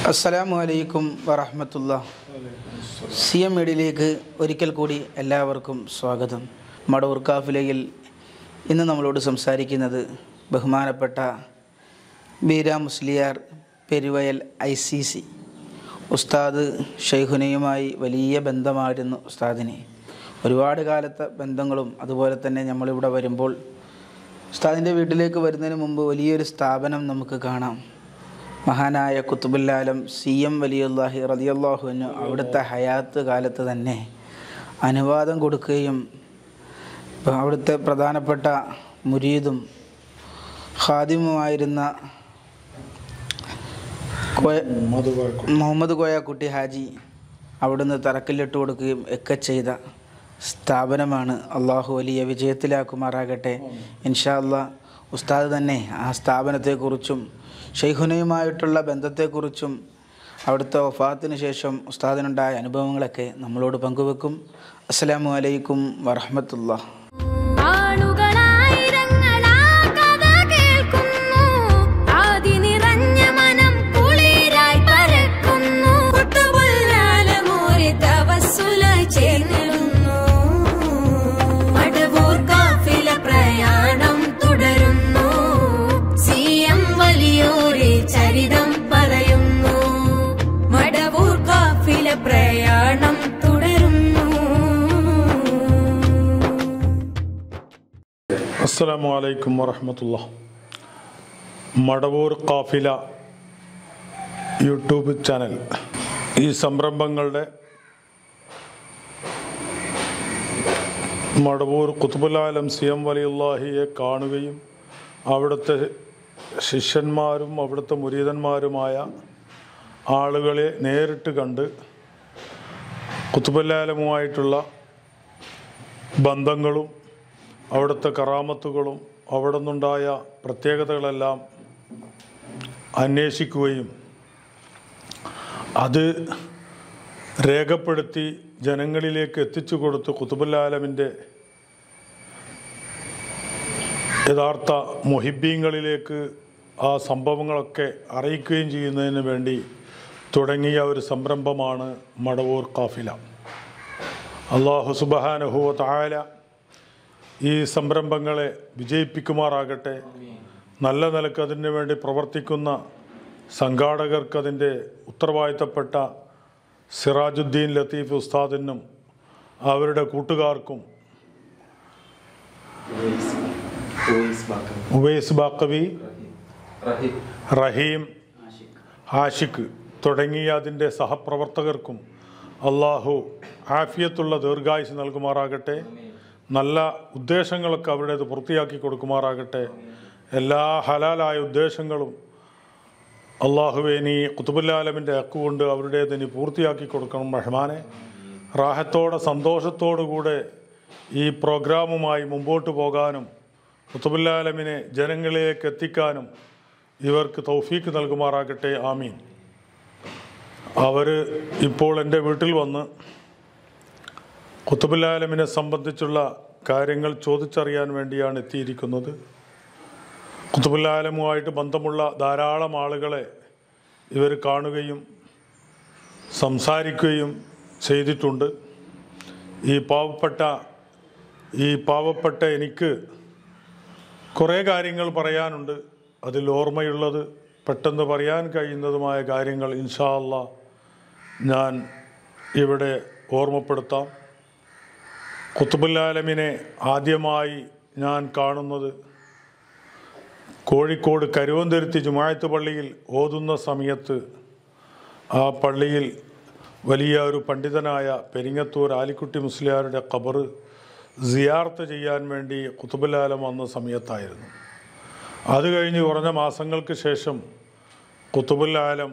അസ്സലാമു അലൈക്കും വറഹമത്തുള്ള സി എം മീഡിയയിലേക്ക് ഒരിക്കൽ കൂടി എല്ലാവർക്കും സ്വാഗതം മടവൂർ കാഫിലയിൽ ഇന്ന് നമ്മളോട് സംസാരിക്കുന്നത് ബഹുമാനപ്പെട്ട Beera Musliyar Peruvayal I C C ഉസ്താദ് ഷെയ്ഖുനയുമായി വലിയ ബന്ധമായിരുന്നു ഉസ്താദിന് ഒരുപാട് കാലത്തെ ബന്ധങ്ങളും അതുപോലെ തന്നെ നമ്മളിവിടെ വരുമ്പോൾ ഉസ്താദിൻ്റെ വീട്ടിലേക്ക് വരുന്നതിന് മുമ്പ് വലിയൊരു സ്ഥാപനം നമുക്ക് കാണാം മഹാനായ കുത്തുബുല്ലാലം സി എം വലിയുല്ലാഹി റതിയല്ലാഹുവിന് അവിടുത്തെ ഹയാത്ത് കാലത്ത് തന്നെ അനുവാദം കൊടുക്കുകയും ഇപ്പം അവിടുത്തെ പ്രധാനപ്പെട്ട മുരീദും ഖാദിമുമായിരുന്ന കോയ മുഹമ്മദ് കോയാക്കുട്ടി ഹാജി അവിടുന്ന് തറക്കല്ലിട്ട് കൊടുക്കുകയും ഒക്കെ ചെയ്ത സ്ഥാപനമാണ് അള്ളാഹു വലിയ വിജയത്തിലാക്കുമാറാകട്ടെ ഇൻഷാ അല്ലാ ഉസ്താദ് തന്നെ ആ സ്ഥാപനത്തെക്കുറിച്ചും ഷെയ്ഖുനയുമായിട്ടുള്ള ബന്ധത്തെക്കുറിച്ചും അവിടുത്തെ വഫാത്തിന് ശേഷം ഉസ്താദിനുണ്ടായ അനുഭവങ്ങളൊക്കെ നമ്മളോട് പങ്കുവെക്കും അസ്സലാമു അലൈക്കും വറഹമത്തുള്ള ആളുകളായിരങ്ങളാ കഥ കേൾക്കുന്നു ആദി നിറഞ്ഞ മനം കുളിരായി പരക്കുന്നു കുട്ടുപുല്ലാലമൂരി തവസ്സുലായി ചേർന്നിടുന്നു മടവൂർ കാഫില പ്രയാണം തുടരുന്നു സി എം വലിയോരെ ചരിതം പറയുന്നു മടവൂർ കാഫില പ്രയാണം തുടരുന്നു അസ്സലാമു അലൈക്കും വറഹമത്തുള്ള മടവൂർ കാഫില യൂട്യൂബ് ചാനൽ ഈ സംരംഭങ്ങളുടെ മടവൂർ കുത്തുബുലാലം സി എം വലിയുല്ലാഹിയെ കാണുകയും അവിടുത്തെ ശിഷ്യന്മാരും അവിടുത്തെ മുരീതന്മാരുമായ ആളുകളെ നേരിട്ട് കണ്ട് കുത്തുബുലാലമുമായിട്ടുള്ള ബന്ധങ്ങളും അവിടുത്തെ കറാമത്തുകളും അവിടെ നിന്നുണ്ടായ പ്രത്യേകതകളെല്ലാം അന്വേഷിക്കുകയും അത് രേഖപ്പെടുത്തി ജനങ്ങളിലേക്ക് എത്തിച്ചു കൊടുത്ത് കുത്തുബുല്ലാലമിൻ്റെ യഥാർത്ഥ മൊഹിബീങ്ങളിലേക്ക് ആ സംഭവങ്ങളൊക്കെ അറിയിക്കുകയും ചെയ്യുന്നതിന് വേണ്ടി തുടങ്ങിയ ഒരു സംരംഭമാണ് മടവൂർ കാഫില അള്ളാഹു സുബഹാനഹുവ തായാല ഈ സംരംഭങ്ങളെ വിജയിപ്പിക്കുമാറാകട്ടെ നല്ല നിലക്ക് അതിനു വേണ്ടി പ്രവർത്തിക്കുന്ന സംഘാടകർക്ക് അതിൻ്റെ ഉത്തരവാദിത്തപ്പെട്ട സിറാജുദ്ദീൻ ലത്തീഫ് ഉസ്താദിനും അവരുടെ കൂട്ടുകാർക്കും ഉവൈസ് ബാക്കവി റഹീം ആഷിഖ് തുടങ്ങിയ അതിൻ്റെ സഹപ്രവർത്തകർക്കും അള്ളാഹു ആഫിയത്തുള്ള ദീർഘായുസ് നൽകുമാറാകട്ടെ നല്ല ഉദ്ദേശങ്ങളൊക്കെ അവരുടേത് പൂർത്തിയാക്കി കൊടുക്കുമാറാകട്ടെ എല്ലാ ഹലാലായ ഉദ്ദേശങ്ങളും അള്ളാഹുവെ നീ കുത്തുബുല്ലാലമിൻ്റെ അക്കുകൊണ്ട് അവരുടേത് നീ പൂർത്തിയാക്കി കൊടുക്കണം റഹ്മാനെ റാഹത്തോടെ സന്തോഷത്തോടു കൂടെ ഈ പ്രോഗ്രാമുമായി മുമ്പോട്ട് പോകാനും കുത്തുബുല്ലാലമിനെ ജനങ്ങളിലേക്ക് എത്തിക്കാനും ഇവർക്ക് തൗഫീക്ക് നൽകുമാറാകട്ടെ ആമീൻ അവർ ഇപ്പോൾ എൻ്റെ വീട്ടിൽ വന്ന് കുത്തുബുല്ലാലമിനെ സംബന്ധിച്ചുള്ള കാര്യങ്ങൾ ചോദിച്ചറിയാൻ വേണ്ടിയാണ് എത്തിയിരിക്കുന്നത് കുത്തുബുല്ലാലമുമായിട്ട് ബന്ധമുള്ള ധാരാളം ആളുകളെ ഇവർ കാണുകയും സംസാരിക്കുകയും ചെയ്തിട്ടുണ്ട് ഈ പാവപ്പെട്ട ഈ പാവപ്പെട്ട എനിക്ക് കുറേ കാര്യങ്ങൾ പറയാനുണ്ട് അതിൽ ഓർമ്മയുള്ളത് പെട്ടെന്ന് പറയാൻ കഴിയുന്നതുമായ കാര്യങ്ങൾ ഇൻഷാ അല്ലാ ഞാൻ ഇവിടെ ഓർമ്മപ്പെടുത്താം കുത്തുബുല്ലാലമിനെ ആദ്യമായി ഞാൻ കാണുന്നത് കോഴിക്കോട് കരുവന്തുരുത്തി ജുമായത്ത് പള്ളിയിൽ ഓതുന്ന സമയത്ത് ആ പള്ളിയിൽ വലിയ ഒരു പണ്ഡിതനായ പെരിങ്ങത്തൂർ ആലിക്കുട്ടി മുസ്ലിയാരുടെ ഖബറ് സിയാർത്ത് ചെയ്യാൻ വേണ്ടി കുത്തുബുല്ലാലം വന്ന സമയത്തായിരുന്നു അത് കഴിഞ്ഞ് കുറഞ്ഞ മാസങ്ങൾക്ക് ശേഷം കുത്തുബുല്ലാലം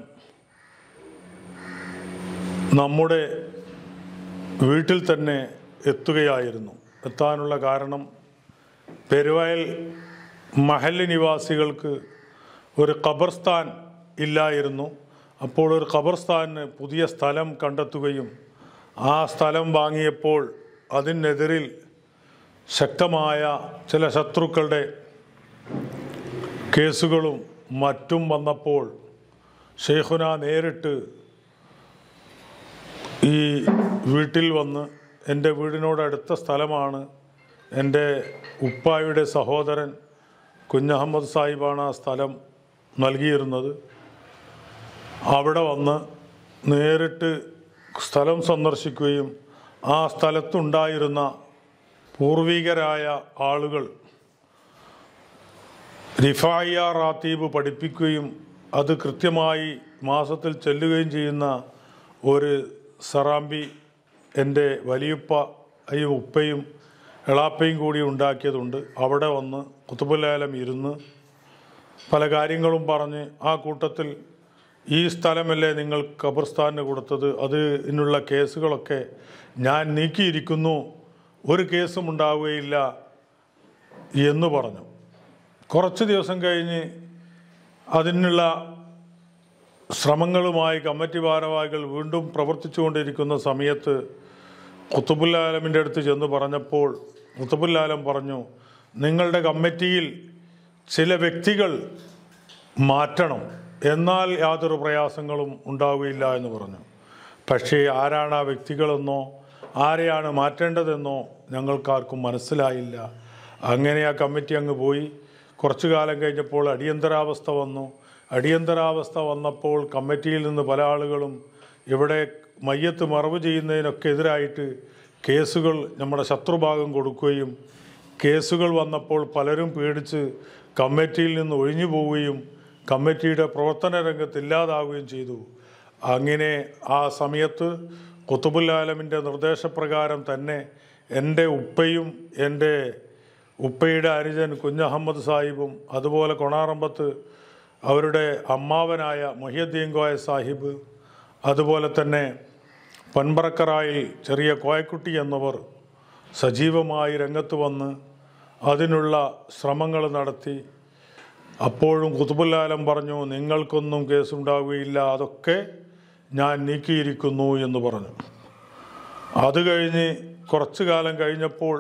നമ്മുടെ വീട്ടിൽ തന്നെ എത്തുകയായിരുന്നു എത്താനുള്ള കാരണം പെരുവയൽ മഹല്ല് നിവാസികൾക്ക് ഒരു ഖബർസ്ഥാൻ ഇല്ലായിരുന്നു അപ്പോൾ ഒരു ഖബർസ്ഥാനിന് പുതിയ സ്ഥലം കണ്ടെത്തുകയും ആ സ്ഥലം വാങ്ങിയപ്പോൾ അതിനെതിരിൽ ശക്തമായ ചില ശത്രുക്കളുടെ കേസുകളും മറ്റും വന്നപ്പോൾ ഷെയ്ഖുന നേരിട്ട് ഈ വീട്ടിൽ വന്ന് എൻ്റെ വീടിനോട് അടുത്ത സ്ഥലമാണ് എൻ്റെ ഉപ്പായുടെ സഹോദരൻ കുഞ്ഞഹമ്മദ് സാഹിബാണ് ആ സ്ഥലം നൽകിയിരുന്നത് അവിടെ വന്ന് നേരിട്ട് സ്ഥലം സന്ദർശിക്കുകയും ആ സ്ഥലത്തുണ്ടായിരുന്ന പൂർവികരായ ആളുകൾ റിഫായ റാത്തീബ് പഠിപ്പിക്കുകയും അത് കൃത്യമായി മാസത്തിൽ ചെല്ലുകയും ചെയ്യുന്ന ഒരു സറാമ്പി എൻ്റെ വലിയുപ്പയും ഉപ്പയും എളാപ്പയും കൂടി ഉണ്ടാക്കിയതുണ്ട് അവിടെ വന്ന് കുത്തുബുലാലം ഇരുന്ന് പല കാര്യങ്ങളും പറഞ്ഞ് ആ കൂട്ടത്തിൽ ഈ സ്ഥലമല്ലേ നിങ്ങൾ ഖബർസ്ഥാനിന് കൊടുത്തത് അത് ഇതിനുള്ള കേസുകളൊക്കെ ഞാൻ നീക്കിയിരിക്കുന്നു ഒരു കേസും ഉണ്ടാവുകയില്ല എന്ന് പറഞ്ഞു കുറച്ച് ദിവസം കഴിഞ്ഞ് അതിനുള്ള ശ്രമങ്ങളുമായി കമ്മിറ്റി ഭാരവാഹികൾ വീണ്ടും പ്രവർത്തിച്ചുകൊണ്ടിരിക്കുന്ന സമയത്ത് കുത്തുബുല്ലാലമിൻ്റെ അടുത്ത് ചെന്ന് പറഞ്ഞപ്പോൾ കുത്തുബുല്ലാലം പറഞ്ഞു നിങ്ങളുടെ കമ്മിറ്റിയിൽ ചില വ്യക്തികൾ മാറ്റണം എന്നാൽ യാതൊരു പ്രയാസങ്ങളും ഉണ്ടാവുകയില്ല എന്ന് പറഞ്ഞു പക്ഷേ ആരാണ് ആ വ്യക്തികളെന്നോ ആരെയാണ് മാറ്റേണ്ടതെന്നോ ഞങ്ങൾക്കാർക്കും മനസ്സിലായില്ല അങ്ങനെ ആ കമ്മിറ്റി അങ്ങ് പോയി കുറച്ചു കാലം കഴിഞ്ഞപ്പോൾ അടിയന്തരാവസ്ഥ വന്നു അടിയന്തരാവസ്ഥ വന്നപ്പോൾ കമ്മിറ്റിയിൽ നിന്ന് പല ആളുകളും ഇവിടെ മയ്യത്ത് മറവ് ചെയ്യുന്നതിനൊക്കെ എതിരായിട്ട് കേസുകൾ നമ്മുടെ ശത്രുഭാഗം കൊടുക്കുകയും കേസുകൾ വന്നപ്പോൾ പലരും പേടിച്ച് കമ്മിറ്റിയിൽ നിന്ന് ഒഴിഞ്ഞു പോവുകയും കമ്മിറ്റിയുടെ പ്രവർത്തന രംഗത്ത് ഇല്ലാതാവുകയും ചെയ്തു അങ്ങനെ ആ സമയത്ത് കുത്തുബുല്ലാലമിൻ്റെ നിർദ്ദേശപ്രകാരം തന്നെ എൻ്റെ ഉപ്പയും എൻ്റെ ഉപ്പയുടെ അനുജൻ കുഞ്ഞഹമ്മദ് സാഹിബും അതുപോലെ കൊണാറമ്പത്ത് അവരുടെ അമ്മാവനായ മൊഹിയദ്ദീൻ കോയ സാഹിബ് അതുപോലെ തന്നെ പൻപറക്കറായിൽ ചെറിയ കോയക്കുട്ടി എന്നിവർ സജീവമായി രംഗത്ത് വന്ന് അതിനുള്ള ശ്രമങ്ങൾ നടത്തി അപ്പോഴും കുതുബുല്ലാലം പറഞ്ഞു നിങ്ങൾക്കൊന്നും കേസുണ്ടാവുകയില്ല അതൊക്കെ ഞാൻ നീക്കിയിരിക്കുന്നു എന്ന് പറഞ്ഞു അത് കഴിഞ്ഞ് കുറച്ചു കാലം കഴിഞ്ഞപ്പോൾ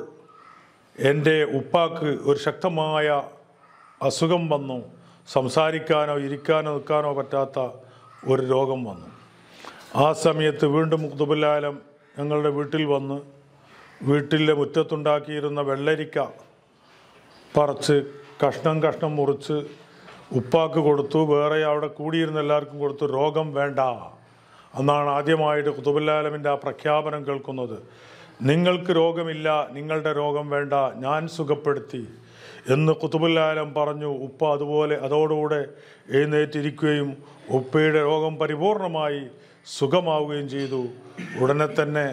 എൻ്റെ ഉപ്പാക്ക് ഒരു ശക്തമായ അസുഖം വന്നു സംസാരിക്കാനോ ഇരിക്കാനോ നിൽക്കാനോ പറ്റാത്ത ഒരു രോഗം വന്നു ആ സമയത്ത് വീണ്ടും കുതുബുല്ലാലം ഞങ്ങളുടെ വീട്ടിൽ വന്ന് വീട്ടിലെ മുറ്റത്തുണ്ടാക്കിയിരുന്ന വെള്ളരിക്ക പറിച്ച് കഷ്ണം കഷ്ണം മുറിച്ച് ഉപ്പാക്ക് കൊടുത്തു വേറെ അവിടെ കൂടിയിരുന്ന എല്ലാവർക്കും കൊടുത്തു രോഗം വേണ്ട എന്നാണ് ആദ്യമായിട്ട് കുതുബുല്ലാലമിൻ്റെ ആ പ്രഖ്യാപനം കേൾക്കുന്നത് നിങ്ങൾക്ക് രോഗമില്ല നിങ്ങളുടെ രോഗം വേണ്ട ഞാൻ സുഖപ്പെടുത്തി എന്ന് കുതുബുല്ലാലം പറഞ്ഞു ഉപ്പ അതുപോലെ അതോടുകൂടെ എഴുന്നേറ്റിരിക്കുകയും ഉപ്പയുടെ രോഗം പരിപൂർണമായി സുഖമാവുകയും ചെയ്തു ഉടനെ തന്നെ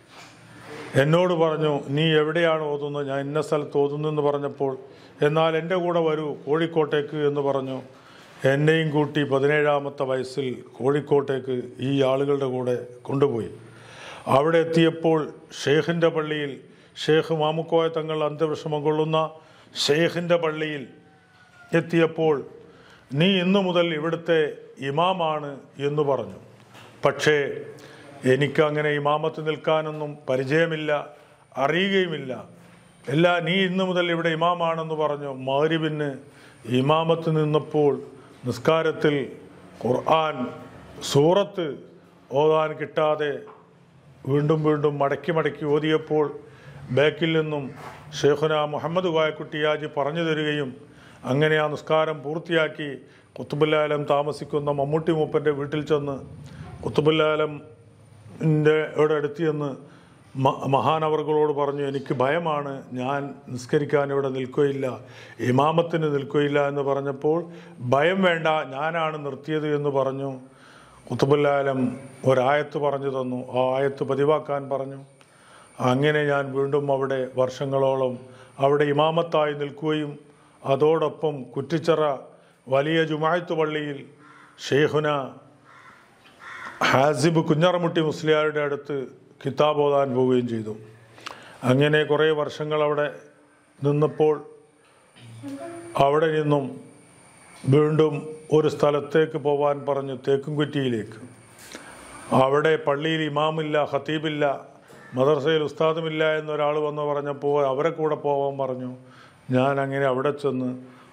എന്നോട് പറഞ്ഞു നീ എവിടെയാണ് ഓതുന്നത് ഞാൻ ഇന്ന സ്ഥലത്ത് ഓതുന്നു എന്ന് പറഞ്ഞപ്പോൾ എന്നാൽ എൻ്റെ കൂടെ വരൂ കോഴിക്കോട്ടേക്ക് എന്ന് പറഞ്ഞു എന്നെയും കൂട്ടി പതിനേഴാമത്തെ വയസ്സിൽ കോഴിക്കോട്ടേക്ക് ഈ ആളുകളുടെ കൂടെ കൊണ്ടുപോയി അവിടെ എത്തിയപ്പോൾ ഷെയ്ഖിൻ്റെ പള്ളിയിൽ ഷെയ്ഖ് മാമുക്കോയ തങ്ങൾ അന്ത്യവിഷമം കൊള്ളുന്ന ഷെയ്ഖിൻ്റെ പള്ളിയിൽ എത്തിയപ്പോൾ നീ ഇന്നു മുതൽ ഇവിടുത്തെ ഇമാമാണ് എന്ന് പറഞ്ഞു പക്ഷേ എനിക്കങ്ങനെ ഇമാമത്ത് നിൽക്കാനൊന്നും പരിചയമില്ല അറിയുകയുമില്ല അല്ല നീ ഇന്നു മുതൽ ഇവിടെ ഇമാമാണെന്ന് പറഞ്ഞു മാരിബിന് ഇമാമത്ത് നിന്നപ്പോൾ നിസ്കാരത്തിൽ ഖുർആൻ സൂറത്ത് ഓതാൻ കിട്ടാതെ വീണ്ടും വീണ്ടും മടക്കി മടക്കി ഓതിയപ്പോൾ ബാക്കിൽ നിന്നും ഷെയ്ഖുന മുഹമ്മദ് കോയക്കുട്ടിയാജി പറഞ്ഞു തരികയും അങ്ങനെ ആ നിസ്കാരം പൂർത്തിയാക്കി കുത്തുബുല്ലാലം താമസിക്കുന്ന മമ്മൂട്ടി മൂപ്പൻ്റെ വീട്ടിൽ ചെന്ന് കുത്തുബുല്ലാലമിൻ്റെ ഇവിടെ അടുത്ത് ചെന്ന് മ- മഹാനവറുകളോട് പറഞ്ഞു എനിക്ക് ഭയമാണ് ഞാൻ നിസ്കരിക്കാൻ ഇവിടെ നിൽക്കുകയില്ല ഇമാമത്തിന് നിൽക്കുകയില്ല എന്ന് പറഞ്ഞപ്പോൾ ഭയം വേണ്ട ഞാനാണ് നിർത്തിയത് എന്ന് പറഞ്ഞു കുത്തുബുല്ലാലം ഒരായത്ത് പറഞ്ഞു തന്നു ആ ആയത്ത് പതിവാക്കാൻ പറഞ്ഞു അങ്ങനെ ഞാൻ വീണ്ടും അവിടെ വർഷങ്ങളോളം അവിടെ ഇമാമത്തായി നിൽക്കുകയും അതോടൊപ്പം കുറ്റിച്ചിറ വലിയ ജുമായത്ത് പള്ളിയിൽ ഷെയ്ഖുന ഹാസിബ് കുഞ്ഞറമുട്ടി മുസ്ലിയാരുടെ അടുത്ത് കിതാബ് ഓതാൻ പോവുകയും ചെയ്തു അങ്ങനെ കുറേ വർഷങ്ങൾ അവിടെ നിന്നപ്പോൾ അവിടെ നിന്നും വീണ്ടും ഒരു സ്ഥലത്തേക്ക് പോവാൻ പറഞ്ഞു തേക്കുംകുറ്റിയിലേക്ക് അവിടെ പള്ളിയിൽ ഇമാമില്ല ഖത്തീബില്ല മദർസയിൽ ഉസ്താദുമില്ല എന്നൊരാൾ വന്ന് പറഞ്ഞപ്പോൾ അവരെ കൂടെ പോകാൻ പറഞ്ഞു ഞാൻ അങ്ങനെ അവിടെ ചെന്ന്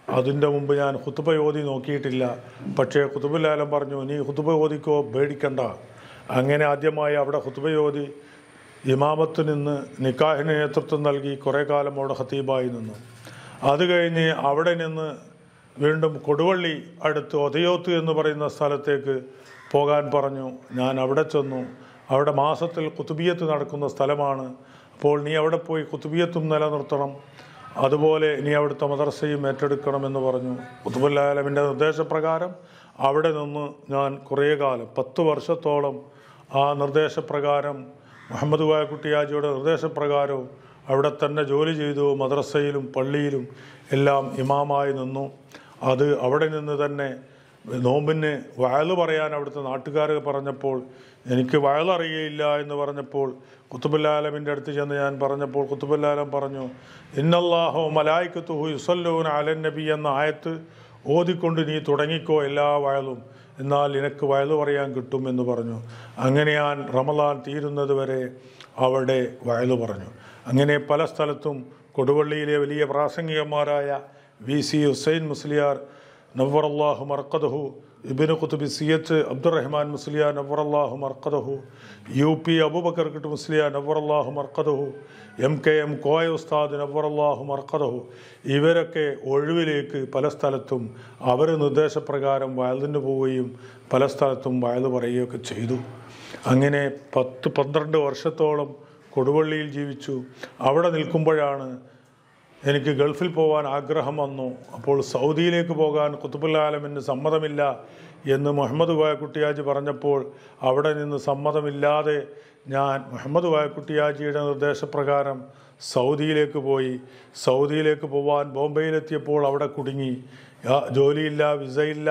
അതിൻ്റെ മുമ്പ് ഞാൻ ഹുത്തുബ ഓതി നോക്കിയിട്ടില്ല പക്ഷേ കുത്തുബുലാലം പറഞ്ഞു നീ ഹുത്തുബ ഓതിക്കോ പേടിക്കണ്ട അങ്ങനെ ആദ്യമായി അവിടെ ഹുത്തുബ ഓതി ഇമാമത്ത് നിന്ന് നിക്കാഹിന് നേതൃത്വം നൽകി കുറേ കാലം അവിടെ ഹത്തീബായി നിന്നു അത് കഴിഞ്ഞ് അവിടെ നിന്ന് വീണ്ടും കൊടുവള്ളി അടുത്ത് ഒതയോത്ത് എന്ന് പറയുന്ന സ്ഥലത്തേക്ക് പോകാൻ പറഞ്ഞു ഞാൻ അവിടെ ചെന്നു അവിടെ മാസത്തിൽ കുത്തുബിയത്ത് നടക്കുന്ന സ്ഥലമാണ് അപ്പോൾ നീ അവിടെ പോയി കുത്തുബിയത്തും നിലനിർത്തണം അതുപോലെ നീ അവിടുത്തെ മദർസയും ഏറ്റെടുക്കണമെന്ന് പറഞ്ഞു കുത്തുബുല്ലാലമിൻ്റെ നിർദ്ദേശപ്രകാരം അവിടെ നിന്ന് ഞാൻ കുറേ കാലം പത്ത് വർഷത്തോളം ആ നിർദ്ദേശപ്രകാരം മുഹമ്മദ് വായക്കുട്ടിയാജിയുടെ നിർദ്ദേശപ്രകാരവും അവിടെ തന്നെ ജോലി ചെയ്തു മദ്രസയിലും പള്ളിയിലും എല്ലാം ഇമാമായി നിന്നു അത് അവിടെ നിന്ന് തന്നെ നോമ്പിന് വയല് പറയാൻ അവിടുത്തെ നാട്ടുകാർ പറഞ്ഞപ്പോൾ എനിക്ക് വയലറിയയില്ല എന്ന് പറഞ്ഞപ്പോൾ കുത്തുബുല്ലാലമിൻ്റെ അടുത്ത് ചെന്ന് ഞാൻ പറഞ്ഞപ്പോൾ കുത്തുബുല്ലാലം പറഞ്ഞു ഇന്നല്ലാഹോ മലായിക്കത്തുഹു യുസല്ലൂൻ അലൻ നബി എന്ന ആയത്ത് ഓതിക്കൊണ്ട് നീ തുടങ്ങിക്കോ എല്ലാ വയലും എന്നാൽ നിനക്ക് വയല് പറയാൻ കിട്ടും എന്ന് പറഞ്ഞു അങ്ങനെ ഞാൻ റമലാൻ തീരുന്നത് വരെ അവിടെ വയല് പറഞ്ഞു അങ്ങനെ പല സ്ഥലത്തും കൊടുവള്ളിയിലെ വലിയ പ്രാസംഗികന്മാരായ വി സി ഹുസൈൻ മുസ്ലിയാർ നവറല്ലാഹു മർക്കദഹു ഇബിന് കുത്തുബി സി എച്ച് അബ്ദുറഹ്മാൻ മുസ്ലിയാർ നവറല്ലാഹു മർക്കദഹു യു പി അബൂബക്കർ കിട്ട് മുസ്ലിയാർ നവറല്ലാഹു മർക്കദഹു എം കെ എം കോയ ഉസ്താദ് നവറല്ലാഹു മർക്കദഹു ഇവരൊക്കെ ഒഴിവിലേക്ക് പല സ്ഥലത്തും അവർ നിർദ്ദേശപ്രകാരം വയലിന് പോവുകയും പല സ്ഥലത്തും വയൽ പറയുകയൊക്കെ ചെയ്തു അങ്ങനെ പത്ത് പന്ത്രണ്ട് വർഷത്തോളം കൊടുവള്ളിയിൽ ജീവിച്ചു അവിടെ നിൽക്കുമ്പോഴാണ് എനിക്ക് ഗൾഫിൽ പോകാൻ ആഗ്രഹം വന്നു അപ്പോൾ സൗദിയിലേക്ക് പോകാൻ കുത്തുബുല്ലാലമിന് സമ്മതമില്ല എന്ന് മുഹമ്മദ് വായക്കുട്ടിയാജി പറഞ്ഞപ്പോൾ അവിടെ നിന്ന് സമ്മതമില്ലാതെ ഞാൻ മുഹമ്മദ് വായക്കുട്ടിയാജിയുടെ നിർദ്ദേശപ്രകാരം സൗദിയിലേക്ക് പോയി സൗദിയിലേക്ക് പോവാൻ ബോംബെയിലെത്തിയപ്പോൾ അവിടെ കുടുങ്ങി ആ, ജോലിയില്ല വിസയില്ല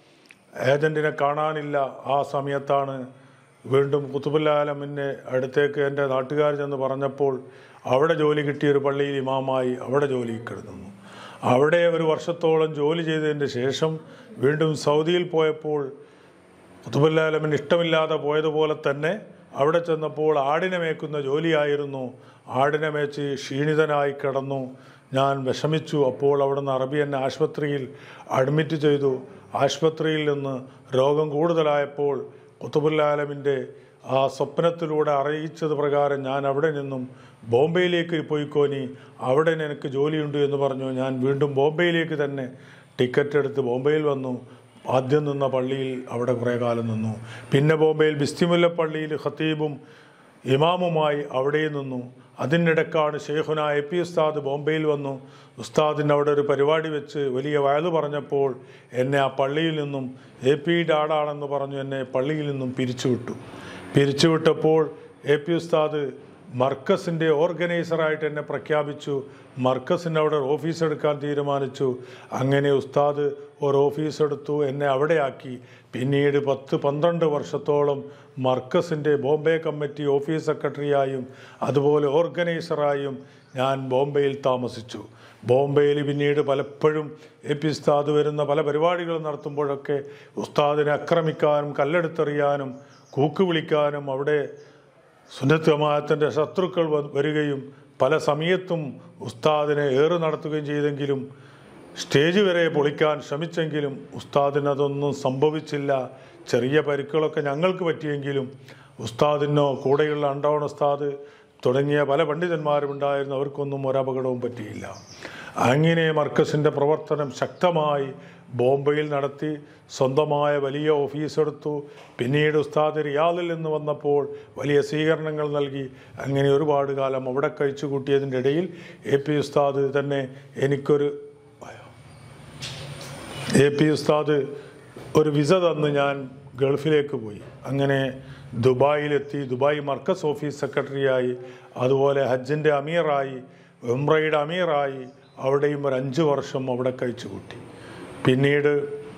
ഏജൻറ്റിനെ കാണാനില്ല ആ സമയത്താണ് വീണ്ടും കുത്തുബുല്ലാലമിൻ്റെ അടുത്തേക്ക് എൻ്റെ നാട്ടുകാർ ചെന്ന് പറഞ്ഞപ്പോൾ അവിടെ ജോലി കിട്ടിയ ഒരു പള്ളിയിൽ ഇമാമായി അവിടെ ജോലി കിടന്നു അവിടെ ഒരു വർഷത്തോളം ജോലി ചെയ്തതിൻ്റെ ശേഷം വീണ്ടും സൗദിയിൽ പോയപ്പോൾ കുത്തുബുല്ലാലമിന് ഇഷ്ടമില്ലാതെ പോയതുപോലെ തന്നെ അവിടെ ചെന്നപ്പോൾ ആടിനെ മേക്കുന്ന ജോലിയായിരുന്നു ആടിനെ മേച്ച് ക്ഷീണിതനായി കിടന്നു ഞാൻ വിഷമിച്ചു അപ്പോൾ അവിടുന്ന് അറബി എന്നെ ആശുപത്രിയിൽ അഡ്മിറ്റ് ചെയ്തു ആശുപത്രിയിൽ നിന്ന് രോഗം കൂടുതലായപ്പോൾ കുത്തുബുല്ലാലമിൻ്റെ ആ സ്വപ്നത്തിലൂടെ അറിയിച്ചത് പ്രകാരം ഞാൻ അവിടെ നിന്നും ബോംബെയിലേക്ക് പോയിക്കോനി അവിടെ എനിക്ക് ജോലിയുണ്ട് എന്ന് പറഞ്ഞു ഞാൻ വീണ്ടും ബോംബെയിലേക്ക് തന്നെ ടിക്കറ്റ് എടുത്ത് ബോംബെയിൽ വന്നു ആദ്യം നിന്ന പള്ളിയിൽ അവിടെ കുറേ കാലം നിന്നു പിന്നെ ബോംബെയിൽ ബിസ്തിമുല്ല പള്ളിയിൽ ഖത്തീബും ഇമാമുമായി അവിടെ നിന്നു അതിനിടക്കാണ് ഷെയ്ഖുന എ പി ഉസ്താദ് ബോംബെയിൽ വന്നു ഉസ്താദിൻ്റെ അവിടെ ഒരു പരിപാടി വെച്ച് വലിയ വയല് പറഞ്ഞപ്പോൾ എന്നെ ആ പള്ളിയിൽ നിന്നും എ പിയുടെ ആടാണെന്ന് പറഞ്ഞു എന്നെ പള്ളിയിൽ നിന്നും പിരിച്ചുവിട്ടു പിരിച്ചുവിട്ടപ്പോൾ എ പി ഉസ്താദ് മർക്കസിൻ്റെ ഓർഗനൈസറായിട്ട് എന്നെ പ്രഖ്യാപിച്ചു മർക്കസിൻ്റെ അവിടെ ഒരു ഓഫീസ് എടുക്കാൻ തീരുമാനിച്ചു അങ്ങനെ ഉസ്താദ് ഒരു ഓഫീസ് എടുത്തു എന്നെ അവിടെയാക്കി പിന്നീട് പത്ത് പന്ത്രണ്ട് വർഷത്തോളം മർക്കസിൻ്റെ ബോംബെ കമ്മിറ്റി ഓഫീസ് സെക്രട്ടറിയായും അതുപോലെ ഓർഗനൈസറായും ഞാൻ ബോംബെയിൽ താമസിച്ചു ബോംബെയിൽ പിന്നീട് പലപ്പോഴും എ പി ഉസ്താദ് വരുന്ന പല പരിപാടികൾ നടത്തുമ്പോഴൊക്കെ ഉസ്താദിനെ ആക്രമിക്കാനും കല്ലെടുത്തെറിയാനും കൂക്ക് വിളിക്കാനും അവിടെ സുന്നത്ത് ജമാഅത്തിൻ്റെ ശത്രുക്കൾ വ- വരികയും പല സമയത്തും ഉസ്താദിനെ ഏറ് നടത്തുകയും ചെയ്തെങ്കിലും സ്റ്റേജ് വരെ പൊളിക്കാൻ ശ്രമിച്ചെങ്കിലും ഉസ്താദിന് അതൊന്നും സംഭവിച്ചില്ല ചെറിയ പരിക്കുകളൊക്കെ ഞങ്ങൾക്ക് പറ്റിയെങ്കിലും ഉസ്താദിനോ കൂടെയുള്ള അണ്ടവൺ ഉസ്താദ് തുടങ്ങിയ പല പണ്ഡിതന്മാരും ഉണ്ടായിരുന്നു അവർക്കൊന്നും ഒരപകടവും പറ്റിയില്ല അങ്ങനെ മർക്കസിൻ്റെ പ്രവർത്തനം ശക്തമായി ബോംബെയിൽ നടത്തി സ്വന്തമായ വലിയ ഓഫീസ് എടുത്തു പിന്നീട് ഉസ്താദ് റിയാദിൽ നിന്ന് വന്നപ്പോൾ വലിയ സ്വീകരണങ്ങൾ നൽകി അങ്ങനെ ഒരുപാട് കാലം അവിടെ കഴിച്ചു കൂട്ടിയതിൻ്റെ ഇടയിൽ എ പി ഉസ്താദ് തന്നെ എനിക്കൊരു എ പി ഉസ്താദ് ഒരു വിസ തന്ന് ഞാൻ ഗൾഫിലേക്ക് പോയി അങ്ങനെ ദുബായിലെത്തി ദുബായ് മർക്കസ് ഓഫീസ് സെക്രട്ടറിയായി അതുപോലെ ഹജ്ജിൻ്റെ അമീറായി ഉംറയുടെ അമീറായി അവിടെയും ഒരു അഞ്ച് വർഷം അവിടെ കഴിച്ചു കൂട്ടി പിന്നീട്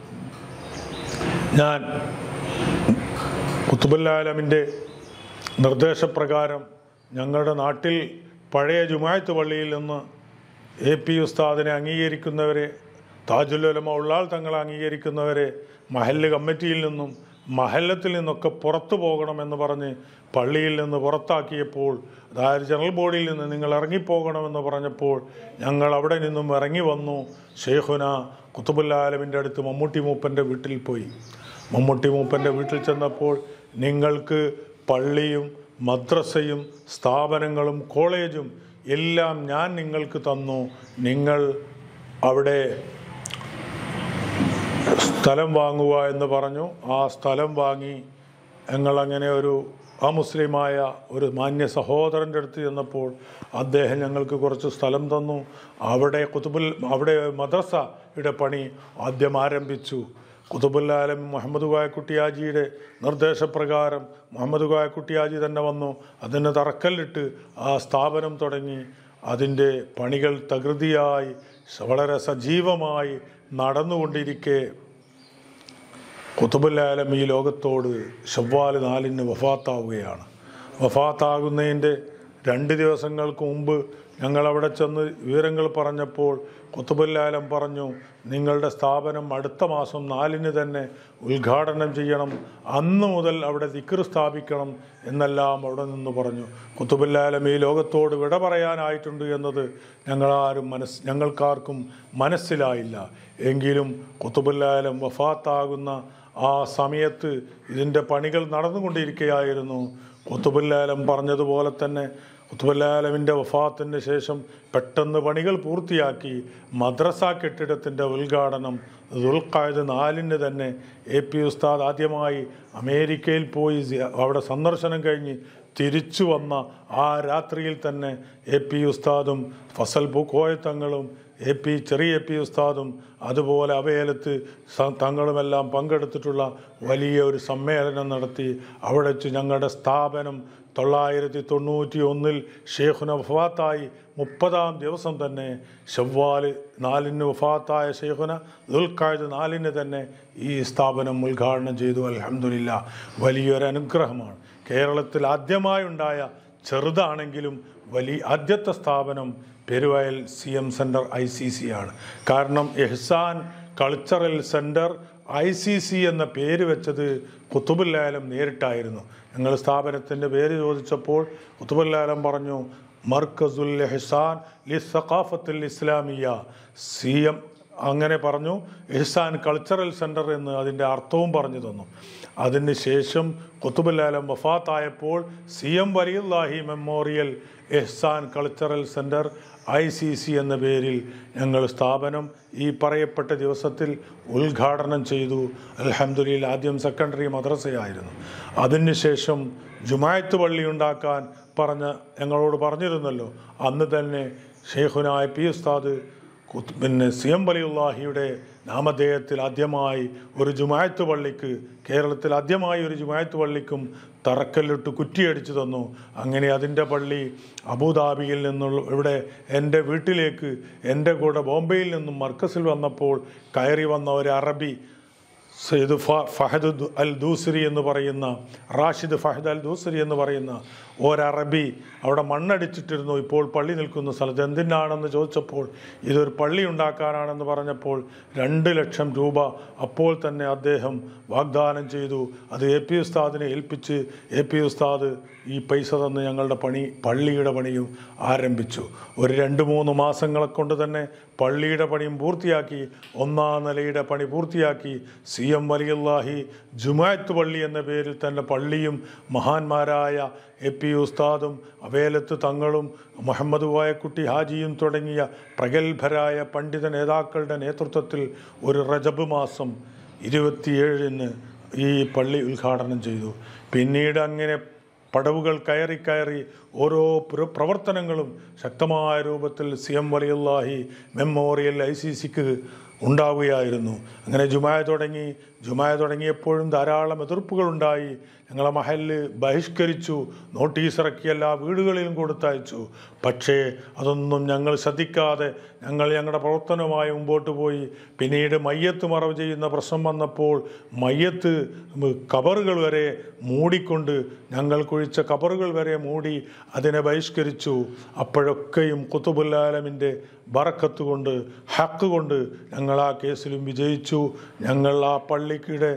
ഞാൻ കുത്തുബുല്ലാലമിൻ്റെ നിർദ്ദേശപ്രകാരം ഞങ്ങളുടെ നാട്ടിൽ പഴയ ജുമായത്ത് പള്ളിയിൽ നിന്ന് എ പി ഉസ്താദിനെ അംഗീകരിക്കുന്നവരെ താജുല്ലുലമ ഉള്ളാൾ തങ്ങളെ അംഗീകരിക്കുന്നവരെ മഹല്ല് കമ്മിറ്റിയിൽ നിന്നും മഹല്ലത്തിൽ നിന്നൊക്കെ പുറത്തു പോകണമെന്ന് പറഞ്ഞ് പള്ളിയിൽ നിന്ന് പുറത്താക്കിയപ്പോൾ അതായത് ജനറൽ ബോഡിയിൽ നിന്ന് നിങ്ങൾ ഇറങ്ങിപ്പോകണമെന്ന് പറഞ്ഞപ്പോൾ ഞങ്ങൾ അവിടെ നിന്നും ഇറങ്ങി വന്നു ഷെയ്ഖുന കുത്തുബുല്ലാലമിൻ്റെ അടുത്ത് മമ്മൂട്ടി മൂപ്പൻ്റെ വീട്ടിൽ പോയി മമ്മൂട്ടി മൂപ്പൻ്റെ വീട്ടിൽ ചെന്നപ്പോൾ നിങ്ങൾക്ക് പള്ളിയും മദ്രസയും സ്ഥാപനങ്ങളും കോളേജും എല്ലാം ഞാൻ നിങ്ങൾക്ക് തന്നു നിങ്ങൾ അവിടെ സ്ഥലം വാങ്ങുക എന്ന് പറഞ്ഞു ആ സ്ഥലം വാങ്ങി ഞങ്ങളങ്ങനെ ഒരു അമുസ്ലിമായ ഒരു മാന്യ സഹോദരൻ്റെ അടുത്ത് ചെന്നപ്പോൾ അദ്ദേഹം ഞങ്ങൾക്ക് കുറച്ച് സ്ഥലം തന്നു അവിടെ കുത്തുബുൽ അവിടെ മദ്രസയുടെ പണി ആദ്യം ആരംഭിച്ചു കുതുബുല്ലാലം മുഹമ്മദ് കോയക്കുട്ടിയാജിയുടെ നിർദ്ദേശപ്രകാരം മുഹമ്മദ് കോയക്കുട്ടിയാജി തന്നെ വന്നു അതിന് തറക്കല്ലിട്ട് ആ സ്ഥാപനം തുടങ്ങി അതിൻ്റെ പണികൾ തകൃതിയായി വളരെ സജീവമായി നടന്നുകൊണ്ടിരിക്കെ കുത്തുബുല്ലാലം ഈ ലോകത്തോട് ഷവ്വാൽ നാലിന് വഫാത്താവുകയാണ് വഫാത്താകുന്നതിൻ്റെ രണ്ട് ദിവസങ്ങൾക്ക് മുമ്പ് ഞങ്ങൾ അവിടെ ചെന്ന് വിവരങ്ങൾ പറഞ്ഞപ്പോൾ കുത്തുബുല്ലാലം പറഞ്ഞു നിങ്ങളുടെ സ്ഥാപനം അടുത്ത മാസം നാലിന് തന്നെ ഉദ്ഘാടനം ചെയ്യണം അന്ന് മുതൽ അവിടെ ദിക്ർ സ്ഥാപിക്കണം എന്നെല്ലാം അവിടെ നിന്ന് പറഞ്ഞു കുത്തുബുല്ലാലം ഈ ലോകത്തോട് വിട പറയാനായിട്ടുണ്ട് എന്നത് ഞങ്ങളാരും മനസ് ഞങ്ങൾക്കാർക്കും മനസ്സിലായില്ല എങ്കിലും കുത്തുബുല്ലാലം വഫാത്താകുന്ന ആ സമയത്ത് ഇതിൻ്റെ പണികൾ നടന്നുകൊണ്ടിരിക്കുകയായിരുന്നു കുത്തുബുല്ലാലം പറഞ്ഞതുപോലെ തന്നെ കുത്തുബുല്ലാലമിൻ്റെ വഫാത്തിന് ശേഷം പെട്ടെന്ന് പണികൾ പൂർത്തിയാക്കി മദ്രസ കെട്ടിടത്തിൻ്റെ ഉദ്ഘാടനം ദുൽഖായത് നാലിന് തന്നെ എ പി ഉസ്താദ് ആദ്യമായി അമേരിക്കയിൽ പോയി സി- അവിടെ സന്ദർശനം കഴിഞ്ഞ് തിരിച്ചു വന്ന ആ രാത്രിയിൽ തന്നെ എ പി ഉസ്താദും ഫസൽ ബുക്കോയ തങ്ങളും എ പി ചെറിയ എ പി ഉസ്താദും അതുപോലെ അവയേലത്ത് സ- തങ്ങളുമെല്ലാം പങ്കെടുത്തിട്ടുള്ള വലിയ ഒരു സമ്മേളനം നടത്തി അവിടെ വെച്ച് ഞങ്ങളുടെ സ്ഥാപനം തൊള്ളായിരത്തി തൊണ്ണൂറ്റി ഒന്നിൽ ഷെയ്ഖുന വഫാത്തായി മുപ്പതാം ദിവസം തന്നെ ഷവ്വാൽ നാലിന് വഫാത്തായ ഷെയ്ഖുന ദുൽഖായത് നാലിന് തന്നെ ഈ സ്ഥാപനം ഉദ്ഘാടനം ചെയ്തു അലഹമില്ല വലിയൊരു അനുഗ്രഹമാണ് കേരളത്തിൽ ആദ്യമായി ഉണ്ടായ ചെറുതാണെങ്കിലും വലിയ ആദ്യത്തെ സ്ഥാപനം Peruvayal C M centre I C C ആണ് കാരണം Ihsan cultural centre I C C എന്ന പേര് വെച്ചത് കുത്തുബുല്ലാലം നേരിട്ടായിരുന്നു ഞങ്ങൾ സ്ഥാപനത്തിൻ്റെ പേര് ചോദിച്ചപ്പോൾ കുത്തുബുല്ലാലം പറഞ്ഞു മർക്കസുൽ എഹ്സാൻ ലി സഖാഫത്തുൽ ഇസ്ലാമിയ സി എം അങ്ങനെ പറഞ്ഞു എഹ്സാൻ കൾച്ചറൽ സെൻറ്റർ എന്ന് അതിൻ്റെ അർത്ഥവും പറഞ്ഞു തന്നു അതിന് ശേഷം കുത്തുബുല്ലാലം വഫാത്തായപ്പോൾ സി എം വലിയുല്ലാഹി memorial Ihsan cultural centre I C C എന്ന പേരിൽ ഞങ്ങൾ സ്ഥാപനം ഈ പറയപ്പെട്ട ദിവസത്തിൽ ഉദ്ഘാടനം ചെയ്തു അൽഹംദുലില്ല ആദ്യം സെക്കൻഡറി മദ്രസയായിരുന്നു അതിനുശേഷം ജുമായത്ത് പള്ളി ഉണ്ടാക്കാൻ പറഞ്ഞ ഞങ്ങളോട് പറഞ്ഞിരുന്നല്ലോ അന്ന് തന്നെ ഷെയ്ഖുനായ പി ഉസ്താദ് കുത്ത് പിന്നെ സി എം വലിയുല്ലാഹിയുടെ നാമധേയത്തിൽ ആദ്യമായി ഒരു ജുമായത്ത് പള്ളിക്ക് കേരളത്തിൽ ആദ്യമായി ഒരു ജുമായത്ത് പള്ളിക്കും തറക്കല്ലിട്ട് കുറ്റിയടിച്ചു തന്നു അങ്ങനെ അതിൻ്റെ പള്ളി അബുദാബിയിൽ നിന്നുള്ള ഇവിടെ എൻ്റെ വീട്ടിലേക്ക് എൻ്റെ കൂടെ ബോംബെയിൽ നിന്നും മർക്കസിൽ വന്നപ്പോൾ കയറി വന്ന ഒരു അറബി സയ്യിദ് ഫ- ഫഹദ് ദു- അൽ ദൂസരി എന്ന് പറയുന്ന റാഷിദ് ഫഹദ് അൽ ദൂസരി എന്ന് പറയുന്ന ഒരറബി അവിടെ മണ്ണടിച്ചിട്ടിരുന്നു ഇപ്പോൾ പള്ളി നിൽക്കുന്ന സ്ഥലത്ത് എന്തിനാണെന്ന് ചോദിച്ചപ്പോൾ ഇതൊരു പള്ളി ഉണ്ടാക്കാനാണെന്ന് പറഞ്ഞപ്പോൾ രണ്ട് ലക്ഷം രൂപ അപ്പോൾ തന്നെ അദ്ദേഹം വാഗ്ദാനം ചെയ്തു അത് എ പി ഉസ്താദിനെ ഏൽപ്പിച്ച് എ പി ഉസ്താദ് ഈ പൈസ തന്ന് ഞങ്ങളുടെ പണി പള്ളിയുടെ പണിയും ആരംഭിച്ചു ഒരു രണ്ട് മൂന്ന് മാസങ്ങളെ കൊണ്ട് തന്നെ പള്ളിയുടെ പണിയും പൂർത്തിയാക്കി ഒന്നാം നിലയുടെ പണി പൂർത്തിയാക്കി സി എം വലിയല്ലാഹി ജുമായത്ത് പള്ളി എന്ന പേരിൽ തന്നെ പള്ളിയും മഹാന്മാരായ എ പി ഉസ്താദും അവേലത്ത് തങ്ങളും മുഹമ്മദ് വായക്കുട്ടി ഹാജിയും തുടങ്ങിയ പ്രഗത്ഭരായ പണ്ഡിത നേതാക്കളുടെ നേതൃത്വത്തിൽ ഒരു റജബ് മാസം ഇരുപത്തിയേഴിന് ഈ പള്ളി ഉദ്ഘാടനം ചെയ്തു പിന്നീട് അങ്ങനെ പടവുകൾ കയറി കയറി ഓരോ പ്ര- പ്രവർത്തനങ്ങളും ശക്തമായ രൂപത്തിൽ സി എം വലിയുല്ലാഹി മെമ്മോറിയൽ ഐ സി സിക്ക് ഉണ്ടാവുകയായിരുന്നു അങ്ങനെ ജുമായ തുടങ്ങി ജുമായ തുടങ്ങിയപ്പോഴും ധാരാളം എതിർപ്പുകളുണ്ടായി ഞങ്ങളെ മഹല് ബഹിഷ്കരിച്ചു നോട്ടീസ് ഇറക്കി എല്ലാ വീടുകളിലും കൊടുത്തയച്ചു പക്ഷേ അതൊന്നും ഞങ്ങൾ ശ്രദ്ധിക്കാതെ ഞങ്ങൾ ഞങ്ങളുടെ പ്രവർത്തനവുമായി മുമ്പോട്ട് പോയി പിന്നീട് മയ്യത്ത് മറവ് ചെയ്യുന്ന പ്രശ്നം വന്നപ്പോൾ മയ്യത്ത് കബറുകൾ വരെ മൂടിക്കൊണ്ട് ഞങ്ങൾ കുഴിച്ച കബറുകൾ വരെ മൂടി അതിനെ ബഹിഷ്കരിച്ചു അപ്പോഴൊക്കെയും കുത്തുബുല്ലാലമിൻ്റെ ബറക്കത്ത് കൊണ്ട് ഹക്ക് കൊണ്ട് ഞങ്ങൾ ആ കേസിലും വിജയിച്ചു ഞങ്ങൾ ആ പള്ളിക്കിടെ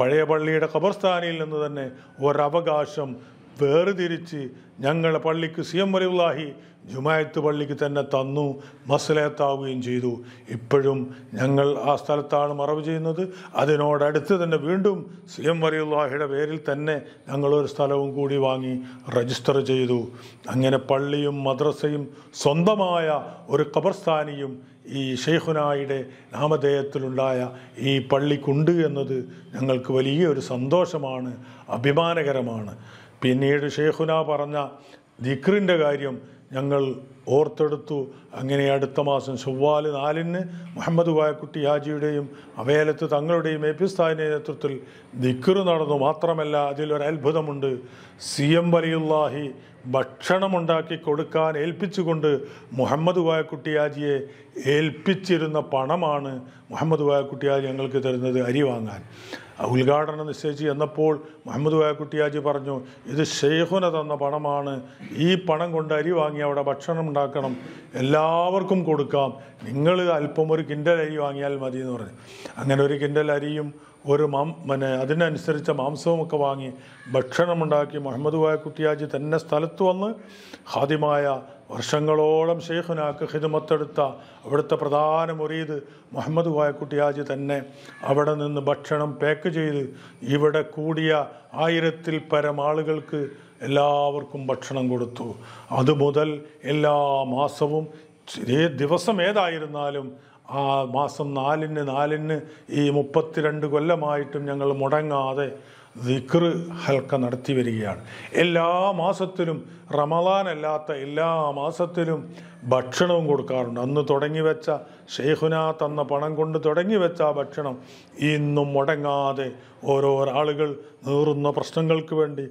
പഴയ പള്ളിയുടെ ഖബർസ്ഥാനിയിൽ നിന്ന് തന്നെ ഒരവകാശം വേർതിരിച്ച് ഞങ്ങളെ പള്ളിക്ക് സി എം വലിയുള്ളാഹി ജുമായത്ത് പള്ളിക്ക് തന്നെ തന്നു മസലത്താവുകയും ചെയ്തു ഇപ്പോഴും ഞങ്ങൾ ആ സ്ഥലത്താണ് മറവ് ചെയ്യുന്നത് അതിനോടടുത്ത് തന്നെ വീണ്ടും സി എം വലിയുള്ളാഹിയുടെ പേരിൽ തന്നെ ഞങ്ങളൊരു സ്ഥലവും കൂടി വാങ്ങി രജിസ്റ്റർ ചെയ്തു അങ്ങനെ പള്ളിയും മദ്രസയും സ്വന്തമായ ഒരു ഖബർസ്ഥാനിയും ഈ ഷെയ്ഖുനായുടെ നാമധേയത്തിലുണ്ടായ ഈ പള്ളിക്കുണ്ട് എന്നത് ഞങ്ങൾക്ക് വലിയ ഒരു സന്തോഷമാണ് അഭിമാനകരമാണ് പിന്നീട് ഷെയ്ഖുന പറഞ്ഞ ദിക്റിൻ്റെ കാര്യം ഞങ്ങൾ ഓർത്തെടുത്തു അങ്ങനെ അടുത്ത മാസം ചൊവ്വാല് നാലിന് മുഹമ്മദ് വായക്കുട്ടി ഹാജിയുടെയും അവേലത്ത് തങ്ങളുടെയും എപ്പിസ്ഥാനിന്റെ നേതൃത്വത്തിൽ ദിക്റ് നടന്നു മാത്രമല്ല അതിലൊരു അത്ഭുതമുണ്ട് സി എം വലിയുല്ലാഹി ഭക്ഷണമുണ്ടാക്കി കൊടുക്കാൻ ഏൽപ്പിച്ചുകൊണ്ട് മുഹമ്മദ് വായക്കുട്ടി ഹാജിയെ ഏൽപ്പിച്ചിരുന്ന പണമാണ് മുഹമ്മദ് വായക്കുട്ടി ഹാജി ഞങ്ങൾക്ക് തരുന്നത് അരി വാങ്ങാൻ ആ ഉദ്ഘാടനം നിശ്ചയിച്ച് എന്നപ്പോൾ മുഹമ്മദ് വായക്കുട്ടി ഹാജി പറഞ്ഞു ഇത് ഷെയ്ഖുന തന്ന പണമാണ് ഈ പണം കൊണ്ട് അരി വാങ്ങി അവിടെ ഭക്ഷണം ഉണ്ടാക്കണം എല്ലാവർക്കും കൊടുക്കാം നിങ്ങൾ അല്പം ഒരു കിൻഡൽ അരി വാങ്ങിയാൽ മതി എന്ന് പറഞ്ഞു അങ്ങനെ ഒരു കിൻഡൽ അരിയും ഒരു മാം പിന്നെ അതിനനുസരിച്ച മാംസവുമൊക്കെ വാങ്ങി ഭക്ഷണമുണ്ടാക്കി മുഹമ്മദ് വായക്കുട്ടി ഹാജി തന്നെ സ്ഥലത്ത് വന്ന് ഹാദ്യമായ വർഷങ്ങളോളം ഷെയ്ഖുനാക്ക് ഹിദമത്തെടുത്ത അവിടുത്തെ പ്രധാന മുറീദ് മുഹമ്മദ് വായക്കുട്ടി ഹാജി തന്നെ അവിടെ നിന്ന് ഭക്ഷണം പാക്ക് ചെയ്ത് ഇവിടെ കൂടിയ ആയിരത്തിൽ പരം ആളുകൾക്ക് എല്ലാവർക്കും ഭക്ഷണം കൊടുത്തു അതുമുതൽ എല്ലാ മാസവും ഏ ദിവസം ഏതായിരുന്നാലും ആ മാസം നാലിന് നാലിന് ഈ മുപ്പത്തിരണ്ട് കൊല്ലമായിട്ടും ഞങ്ങൾ മുടങ്ങാതെ ദിക്ർ ഹൽക്ക നടത്തി വരികയാണ് എല്ലാ മാസത്തിലും റമദാൻ അല്ലാത്ത എല്ലാ മാസത്തിലും ഭക്ഷണവും കൊടുക്കാറുണ്ട് അന്ന് തുടങ്ങി വെച്ച ഷെയ്ഖുന തന്ന പണം കൊണ്ട് തുടങ്ങി വെച്ച ആ ഭക്ഷണം ഇന്നും മുടങ്ങാതെ ഓരോ ആളുകൾ നീറുന്ന പ്രശ്നങ്ങൾക്ക് വേണ്ടി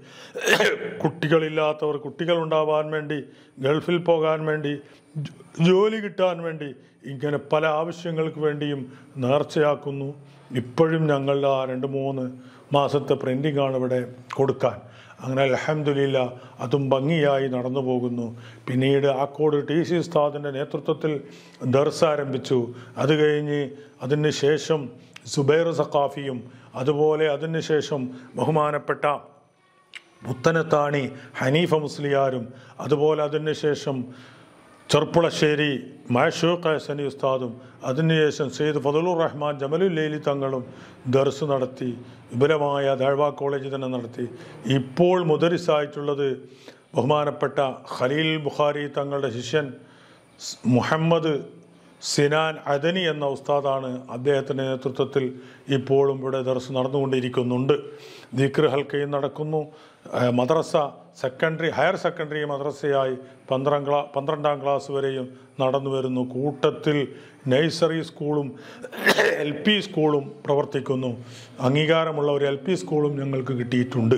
കുട്ടികളില്ലാത്തവർ കുട്ടികൾ ഉണ്ടാവാൻ വേണ്ടി ഗൾഫിൽ പോകാൻ വേണ്ടി ജോ- ജോലി കിട്ടാൻ വേണ്ടി ഇങ്ങനെ പല ആവശ്യങ്ങൾക്ക് വേണ്ടിയും നേർച്ചയാക്കുന്നു ഇപ്പോഴും ഞങ്ങളുടെ ആ രണ്ട് മൂന്ന് മാസത്തെ പ്രിൻറ്റിംഗ് ആണ് ഇവിടെ കൊടുക്കാൻ അങ്ങനെ അലഹമില്ല അതും ഭംഗിയായി നടന്നു പോകുന്നു പിന്നീട് ആക്കോട് ടി സി ഉസ്താദിൻ്റെ നേതൃത്വത്തിൽ ദർസ് ആരംഭിച്ചു അത് കഴിഞ്ഞ് അതിന് ശേഷം സുബൈർ സഖാഫിയും അതുപോലെ അതിന് ശേഷം ബഹുമാനപ്പെട്ട പുത്തനത്താണി ഹനീഫ മുസ്ലിയാരും അതുപോലെ അതിന് ശേഷം ചെർപ്പുളശ്ശേരി മഹഷൂഖ് ഹസനി ഉസ്താദും അതിനുശേഷം സെയ്ദ് ഫതലുർ റഹ്മാൻ ജമലുൽ ലേലി തങ്ങളും ദർസ് നടത്തി വിപുലമായ ദാഴ്വ കോളേജ് തന്നെ നടത്തി ഇപ്പോൾ മുദരിസായിട്ടുള്ളത് ബഹുമാനപ്പെട്ട ഖലീൽ ബുഖാരി തങ്ങളുടെ ശിഷ്യൻ സ് മുഹമ്മദ് സിനാൻ അദനി എന്ന ഉസ്താദാണ് അദ്ദേഹത്തിൻ്റെ നേതൃത്വത്തിൽ ഇപ്പോഴും ഇവിടെ ദർസ് നടന്നുകൊണ്ടിരിക്കുന്നുണ്ട് ദിക്ർ ഹൽക്കയും നടക്കുന്നു ഏഹ് മദ്രസ സെക്കൻഡറി ഹയർ സെക്കൻഡറി മദ്രസയായി പന്ത്രണ്ടാം ക്ലാ പന്ത്രണ്ടാം ക്ലാസ് വരെയും നടന്നു വരുന്നു കൂട്ടത്തിൽ നഴ്സറി സ്കൂളും എൽ പി സ്കൂളും പ്രവർത്തിക്കുന്നു അംഗീകാരമുള്ള ഒരു എൽ പി സ്കൂളും ഞങ്ങൾക്ക് കിട്ടിയിട്ടുണ്ട്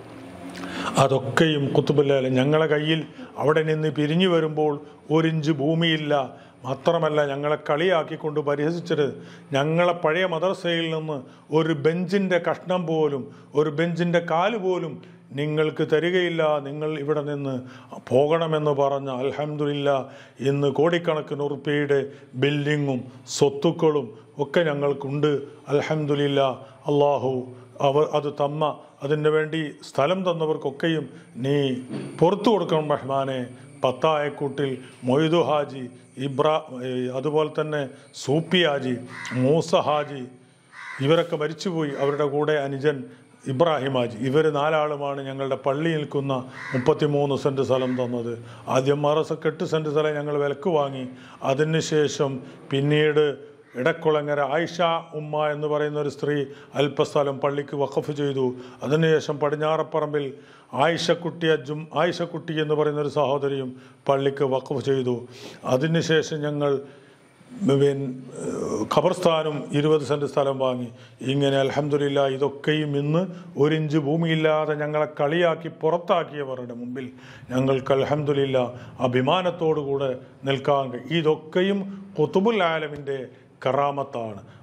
അതൊക്കെയും കുത്തുബില്ലാല ഞങ്ങളെ കയ്യിൽ അവിടെ നിന്ന് പിരിഞ്ഞു വരുമ്പോൾ ഒരിഞ്ച് ഭൂമിയില്ല മാത്രമല്ല ഞങ്ങളെ കളിയാക്കിക്കൊണ്ട് പരിഹസിച്ചത് ഞങ്ങളെ പഴയ മദർസയിൽ നിന്ന് ഒരു ബെഞ്ചിൻ്റെ കഷ്ണം പോലും ഒരു ബെഞ്ചിൻ്റെ കാല് പോലും നിങ്ങൾക്ക് തരികയില്ല നിങ്ങൾ ഇവിടെ നിന്ന് പോകണമെന്ന് പറഞ്ഞ അൽഹംദുലില്ല ഇന്ന് കോടിക്കണക്കിന് ഉറുപ്പിയുടെ ബിൽഡിങ്ങും സ്വത്തുക്കളും ഒക്കെ ഞങ്ങൾക്കുണ്ട് അൽഹംദുലില്ല അള്ളാഹു അവർ അത് തന്ന അതിന് വേണ്ടി സ്ഥലം തന്നവർക്കൊക്കെയും നീ പുറത്തു കൊടുക്കണം റഹ്മാനെ പത്തായക്കൂട്ടിൽ മൊയ്തു ഹാജി ഇബ്രാ ഏ, അതുപോലെ തന്നെ സൂപ്പി ഹാജി മൂസ ഹാജി ഇവരൊക്കെ മരിച്ചുപോയി അവരുടെ കൂടെ അനുജൻ ഇബ്രാഹിം ഹാജി ഇവർ നാലാളുമാണ് ഞങ്ങളുടെ പള്ളി നിൽക്കുന്ന മുപ്പത്തിമൂന്ന് സെൻറ്റ് സ്ഥലം തന്നത് ആദ്യം മറസൊക്കെ എട്ട് സെൻറ്റ് സ്ഥലം ഞങ്ങൾ വിലക്ക് വാങ്ങി അതിനുശേഷം പിന്നീട് ഇടക്കുളങ്ങര ആയിഷ ഉമ്മ എന്ന് പറയുന്ന ഒരു സ്ത്രീ അല്പസ്ഥലം പള്ളിക്ക് വഖഫ് ചെയ്തു അതിനുശേഷം പടിഞ്ഞാറപ്പറമ്പിൽ ആയിഷക്കുട്ടി അജും ആയിഷക്കുട്ടി എന്ന് പറയുന്ന ഒരു സഹോദരിയും പള്ളിക്ക് വഖഫ് ചെയ്തു അതിനുശേഷം ഞങ്ങൾ പിന്നെ ഖബർസ്ഥാനും ഇരുപത് സെൻറ്റ് സ്ഥലം വാങ്ങി ഇങ്ങനെ അലഹമില്ല ഇതൊക്കെയും ഇന്ന് ഒരിഞ്ച് ഭൂമിയില്ലാതെ ഞങ്ങളെ കളിയാക്കി പുറത്താക്കിയവരുടെ മുമ്പിൽ ഞങ്ങൾക്ക് അലഹമില്ല അഭിമാനത്തോടുകൂടെ നിൽക്കാൻ കഴിയും ഇതൊക്കെയും കുത്തുബുൽ ആലമിൻ്റെ കറാമത്താണ്